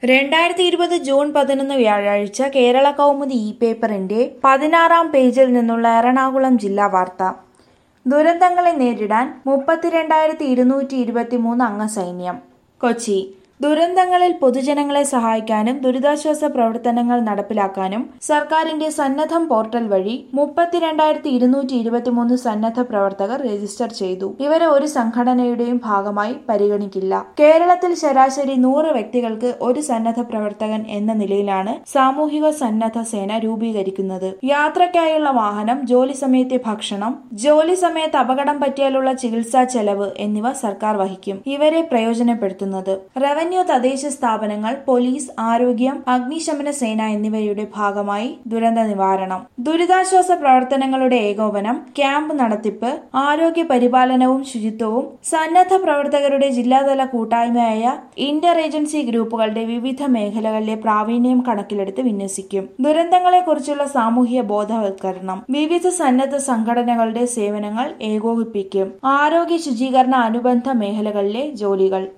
രണ്ടായിരത്തി ഇരുപത് ജൂൺ പതിനൊന്ന് വ്യാഴാഴ്ച കേരള കൗമുദി ഇ പേപ്പറിന്റെ പതിനാറാം പേജിൽ നിന്നുള്ള എറണാകുളം ജില്ലാ വാർത്ത ദുരന്തങ്ങളെ നേരിടാൻ മുപ്പത്തിരണ്ടായിരത്തി ഇരുന്നൂറ്റി ഇരുപത്തിമൂന്ന് അംഗ സൈന്യം കൊച്ചി ദുരന്തങ്ങളിൽ പൊതുജനങ്ങളെ സഹായിക്കാനും ദുരിതാശ്വാസ പ്രവർത്തനങ്ങൾ നടപ്പിലാക്കാനും സർക്കാരിന്റെ സന്നദ്ധം പോർട്ടൽ വഴി മുപ്പത്തിരണ്ടായിരത്തി ഇരുന്നൂറ്റി ഇരുപത്തിമൂന്ന് സന്നദ്ധ പ്രവർത്തകർ രജിസ്റ്റർ ചെയ്തു ഇവരെ ഒരു സംഘടനയുടെയും ഭാഗമായി പരിഗണിക്കില്ല കേരളത്തിൽ ശരാശരി നൂറ് വ്യക്തികൾക്ക് ഒരു സന്നദ്ധ പ്രവർത്തകൻ എന്ന നിലയിലാണ് സാമൂഹിക സന്നദ്ധ സേന രൂപീകരിക്കുന്നത് യാത്രയ്ക്കായുള്ള വാഹനം ജോലി സമയത്തെ ഭക്ഷണം ജോലി സമയത്ത് അപകടം പറ്റിയാലുള്ള ചികിത്സാ ചെലവ് എന്നിവ സർക്കാർ വഹിക്കും ഇവരെ പ്രയോജനപ്പെടുത്തുന്നത് റവന്യൂ തദ്ദേശ സ്ഥാപനങ്ങൾ പോലീസ് ആരോഗ്യം അഗ്നിശമന സേന എന്നിവയുടെ ഭാഗമായി ദുരന്ത നിവാരണം ദുരിതാശ്വാസ പ്രവർത്തനങ്ങളുടെ ഏകോപനം ക്യാമ്പ് നടത്തിപ്പ് ആരോഗ്യ പരിപാലനവും ശുചിത്വവും സന്നദ്ധ പ്രവർത്തകരുടെ ജില്ലാതല കൂട്ടായ്മയായ ഇന്റർ ഏജൻസി ഗ്രൂപ്പുകളുടെ വിവിധ മേഖലകളിലെ പ്രാവീണ്യം കണക്കിലെടുത്ത് വിന്യസിക്കും ദുരന്തങ്ങളെക്കുറിച്ചുള്ള സാമൂഹ്യ ബോധവൽക്കരണം വിവിധ സന്നദ്ധ സംഘടനകളുടെ സേവനങ്ങൾ ഏകോപിപ്പിക്കും ആരോഗ്യ ശുചീകരണ അനുബന്ധ മേഖലകളിലെ ജോലികൾ